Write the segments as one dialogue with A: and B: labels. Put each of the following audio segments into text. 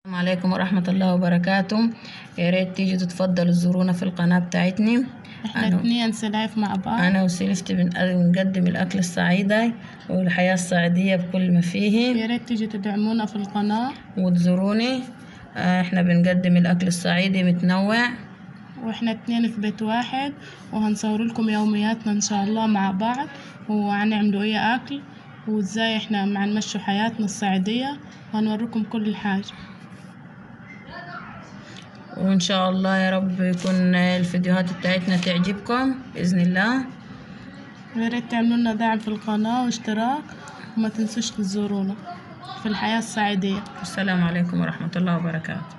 A: السلام عليكم ورحمة الله وبركاته يا ريت تيجوا تتفضلوا تزورونا في القناة بتاعتنا
B: احنا
A: أنا,
B: اتنين سلايف مع بعض
A: أنا وسيلفت بن- بنقدم الأكل الصعيدي والحياة الصعيدية بكل ما فيه
B: يا ريت تيجوا تدعمونا في القناة
A: وتزوروني آه، احنا بنقدم الأكل الصعيدي متنوع
B: واحنا اتنين في بيت واحد وهنصور لكم يومياتنا ان شاء الله مع بعض وهنعملوا ايه اكل وازاي احنا مع نمشوا حياتنا الصعيدية وهنوريكم كل حاجة
A: وإن شاء الله يا رب يكون الفيديوهات بتاعتنا تعجبكم بإذن الله
B: ويا ريت تعملوا لنا دعم في القناة واشتراك وما تنسوش تزورونا في الحياة الصعيدية
A: السلام عليكم ورحمة الله وبركاته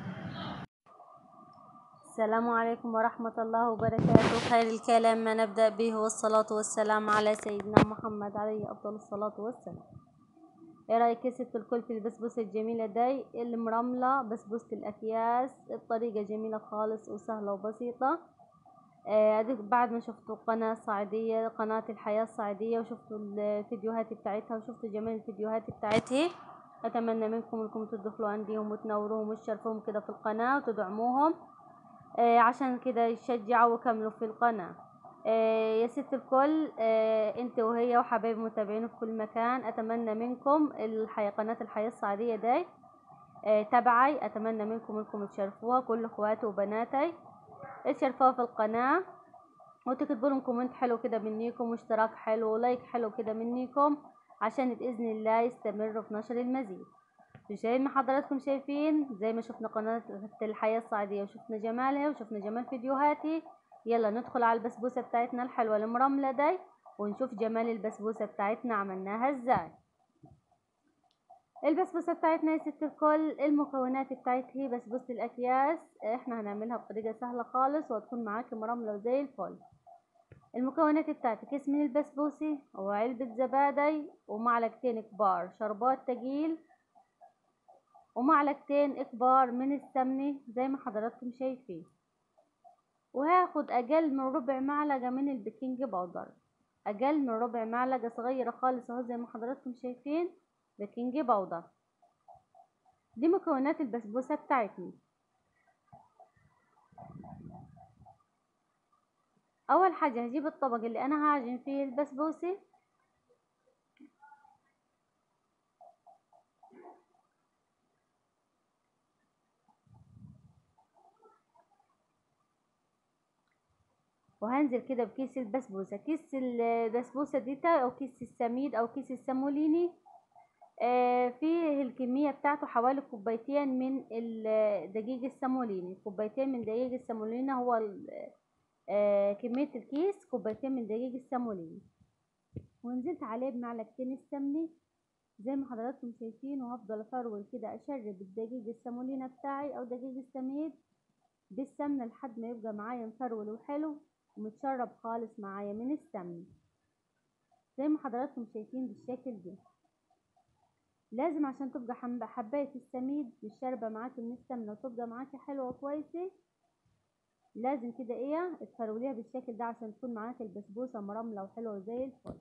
C: السلام عليكم ورحمة الله وبركاته خير الكلام ما نبدأ به والصلاة والسلام على سيدنا محمد عليه أفضل الصلاة والسلام ايه رأيك يا ست الكل في البسبوسة الجميلة دي المرملة بسبوسة الأكياس الطريقة جميلة خالص وسهلة وبسيطة آه، أديك بعد ما شفتوا قناة صعيدية قناة الحياة الصعيدية وشفتوا الفيديوهات بتاعتها وشفتوا جمال الفيديوهات بتاعتها أتمنى منكم انكم تدخلوا عنديهم وتنوروهم وتشرفوهم كده في القناة وتدعموهم آه، عشان كده يشجعوا ويكملوا في القناة آه، يا ست الكل آه، انت وهي وحبايب متابعين في كل مكان اتمنى منكم الحياة قناة الحياة الصعيدية دي آه، تبعي اتمنى منكم انكم تشرفوها كل اخواتي وبناتي تشرفوها في القناة وتكتبوا لهم كومنت حلو كده منيكم واشتراك حلو ولايك حلو كده منيكم عشان بإذن الله يستمروا في نشر المزيد زي ما حضراتكم شايفين زي ما شفنا قناة الحياة الصعيدية وشفنا جمالها وشفنا جمال فيديوهاتي يلا ندخل على البسبوسة بتاعتنا الحلوة المرملة دي ونشوف جمال البسبوسة بتاعتنا عملناها ازاي البسبوسة بتاعتنا يا ست الكل المكونات بتاعتها بسبوسة الأكياس احنا هنعملها بطريقة سهلة خالص وهتكون معاكي مرملة وزي الفل المكونات بتاعتي كيس من البسبوسة وعلبة زبادي ومعلقتين كبار شربات تقيل ومعلقتين كبار من السمنة زي ما حضراتكم شايفين وهاخد أقل من ربع معلقة من البيكنج باودر أقل من ربع معلقة صغيرة خالص اهو زي ما حضراتكم شايفين بيكنج باودر دي مكونات البسبوسة بتاعتنا أول حاجة هجيب الطبق اللي أنا هعجن فيه البسبوسة وهنزل كده بكيس البسبوسة كيس البسبوسة ديتا أو كيس السميد أو كيس السموليني آه فيه الكمية بتاعته حوالي كوبايتين من ال- دقيق السموليني كوبايتين من دقيق السموليني هو ال- آه كمية الكيس كوبايتين من دقيق السموليني ونزلت عليه بمعلقتين السمنة زي ما حضراتكم شايفين وهفضل افرول كده اشرب الدقيق السمولينا بتاعي او دقيق السميد بالسمنة لحد ما يبقى معايا مفرول وحلو ومتشرب خالص معايا من السمنة زي ما حضراتكم شايفين بالشكل ده لازم عشان تبقى حب- حباية السميد مش شاربة معاكي من السمنة وتبقى معاكي حلوة وكويسة لازم كده ايه تفروليها بالشكل ده عشان تكون معاكي البسبوسة مرملة وحلوة زي الفل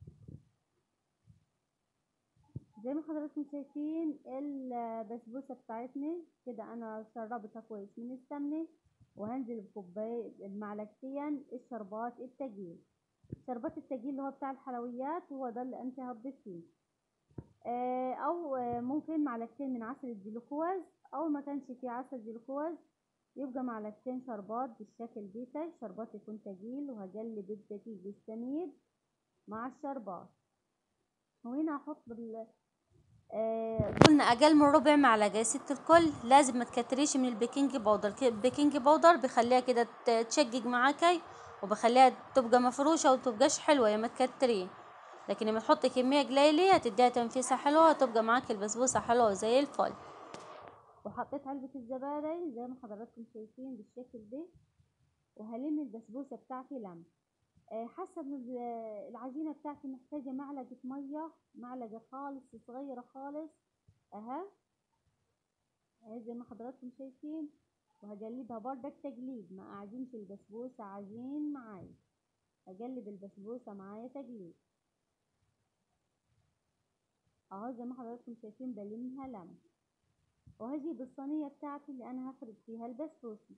C: زي ما حضراتكم شايفين البسبوسة بتاعتنا كده انا شربتها كويس من السمنة وهنزل بكوباية بمعلقتين الشربات التقيل شربات التقيل اللي هو بتاع الحلويات هو ده اللي انت هتضيفيه آه، او آه، ممكن معلقتين من عسل الجلوكوز او ما كانش فيه عسل جلوكوز يبقى معلقتين شربات بالشكل ديتا شربات يكون تقيل وهقلب الدقيق السميد مع الشربات وهنا هحط بال آه، قلنا اقل من ربع معلقه يا ست الكل لازم ما تكتريش من البيكنج باودر ك- البيكنج باودر بيخليها كده ت- تشقق معاكي وبخليها تبقى مفروشه وتبقاش حلوه يا ما تكتريه لكن لما تحطي كميه قليله هتديها تنفيسه حلوه وتبقى معاكي البسبوسه حلوه زي الفل وحطيت علبه الزبادي زي ما حضراتكم شايفين بالشكل ده وهلم البسبوسه بتاعتي لم آه، حاسه ان ال- العجينه بتاعتي محتاجه معلقه ميه معلقه خالص صغيره خالص اها اهي زي ما حضراتكم شايفين وهقلبها بردك تقليب ما اعجنش البسبوسه عجين معايا هقلب البسبوسه معايا تقليب اهو زي ما حضراتكم شايفين بلمها لم وهجيب الصينية بتاعتي اللي انا هفرد فيها البسبوسة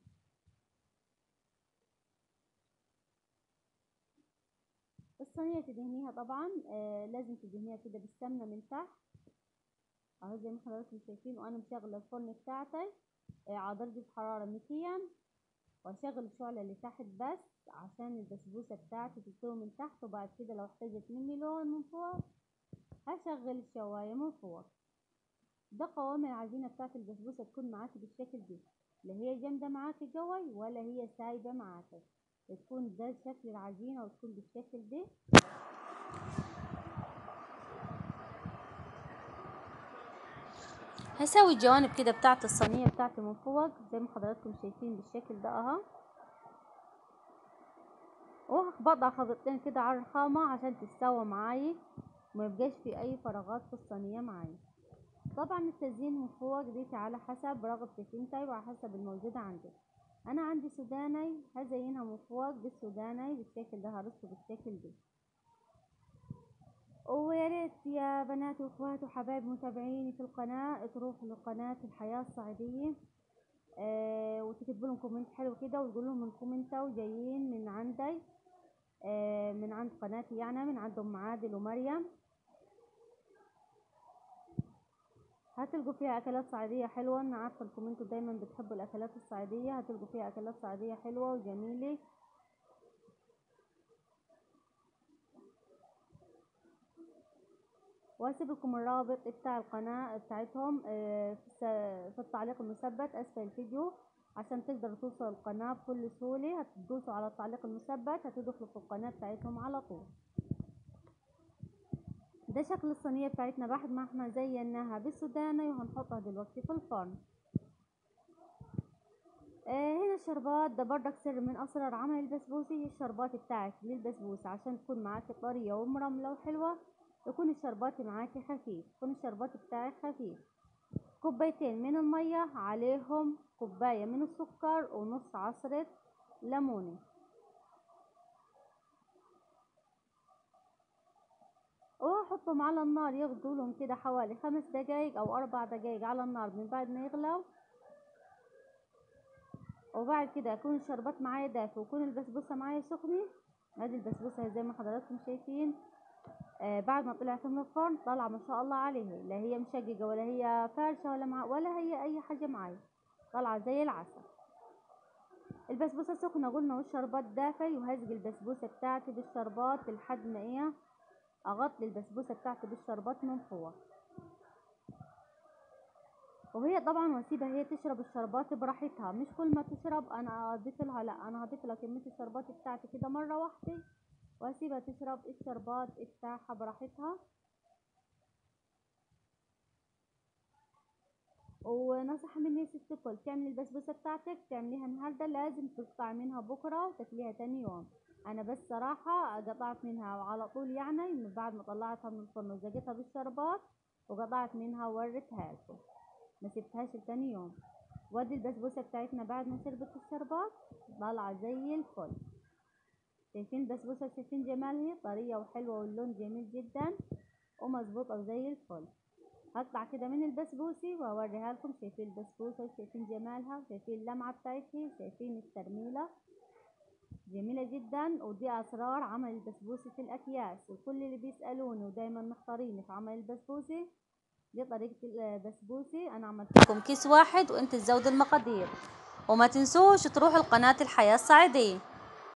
C: الصينية تدهنيها طبعا آه لازم تدهنيها كده بالسمنة من تحت اهو زي ما حضراتكم شايفين وانا مشغلة الفرن بتاعتي آه على درجة حرارة ميتين واشغل الشعلة اللي تحت بس عشان البسبوسة بتاعتي تستوي من تحت وبعد كده لو احتاجت مني لون من فوق هشغل الشواية من فوق ده قوام العجينة بتاعت البسبوسة تكون معاكي بالشكل دي لا هي جامدة معاكي جوي ولا هي سايبة معاكي تكون ده شكل العجينة وتكون بالشكل ده هسوي الجوانب كده بتاعت الصينية بتاعتي من فوق زي ما حضراتكم شايفين بالشكل ده اهو وهخبطها خبطتين كده على الرخامة عشان تستوى معاي وما يبقاش في اي فراغات في الصينية معاي طبعا التزيين من فوق دي على حسب رغبتك انت وعلى حسب الموجود عندك انا عندي سوداني هزينها من فوق بالسوداني بالشكل ده هرصه بالشكل ده ويا ريت يا بناتي واخواتي وحبايب متابعيني في القناة تروحوا لقناة الحياة الصعيدية آه وتكتبوا لهم كومنت حلو كده وتقول لهم انكم انتوا جايين من عندي آه من عند قناتي يعني من عند ام عادل ومريم هتلقوا فيها اكلات صعيديه حلوه انا عارفه انكم انتوا دايما بتحبوا الاكلات الصعيديه هتلقوا فيها اكلات صعيديه حلوه وجميله وهسيب لكم الرابط بتاع القناه بتاعتهم آه، في التعليق المثبت اسفل الفيديو عشان تقدروا توصلوا القناه بكل سهوله هتدوسوا على التعليق المثبت هتدخلوا في القناه بتاعتهم على طول ده شكل الصينية بتاعتنا بعد ما احنا زيناها بالسوداني وهنحطها دلوقتي في الفرن آه هنا الشربات ده بردك سر من اسرار عمل البسبوسة الشربات بتاعك للبسبوسة عشان تكون معاكي طرية ومرملة وحلوة يكون الشربات معاكي خفيف يكون الشربات بتاعك خفيف كوبايتين من المية عليهم كوباية من السكر ونص عصرة ليمونة وهحطهم على النار يغلوا لهم كده حوالي خمس دقايق او اربع دقايق على النار من بعد ما يغلوا وبعد كده يكون الشربات معايا دافي ويكون البسبوسه معايا سخنه ادي البسبوسه زي ما حضراتكم شايفين آه بعد ما طلعت من الفرن طالعه ما شاء الله عليها لا هي مشققه ولا هي فارشه ولا مع ولا هي اي حاجه معايا طالعه زي العسل البسبوسه سخنه قلنا والشربات دافي وهزق البسبوسه بتاعتي بالشربات لحد ما ايه اغطي البسبوسه بتاعتي بالشربات من فوق وهي طبعا واسيبها هي تشرب الشربات براحتها مش كل ما تشرب انا اضيف لها لا انا هضيف لها كميه الشربات بتاعتي كده مره واحده واسيبها تشرب الشربات بتاعها براحتها ونصيحة مني ست الكل تعملي البسبوسة بتاعتك تعمليها النهاردة لازم تقطعي منها بكرة وتاكليها تاني يوم انا بس صراحة قطعت منها على طول يعني من بعد ما طلعتها من الفرن وزقتها بالشربات وقطعت منها ووريتها لكم ما سبتهاش لتاني يوم وادي البسبوسة بتاعتنا بعد ما شربت الشربات طالعة زي الفل شايفين البسبوسة شايفين جمالها طرية وحلوة واللون جميل جدا ومظبوطة زي الفل هطلع كده من البسبوسة واوريها لكم شايفين البسبوسة وشايفين جمالها شايفين اللمعة بتاعتها شايفين الترميلة جميلة جدا ودي أسرار عمل البسبوسة في الأكياس وكل اللي بيسألوني ودايما محتارين في عمل البسبوسة دي طريقة البسبوسة أنا عملت لكم كيس واحد وأنت تزود المقادير وما تنسوش تروحوا لقناة الحياة الصعيدية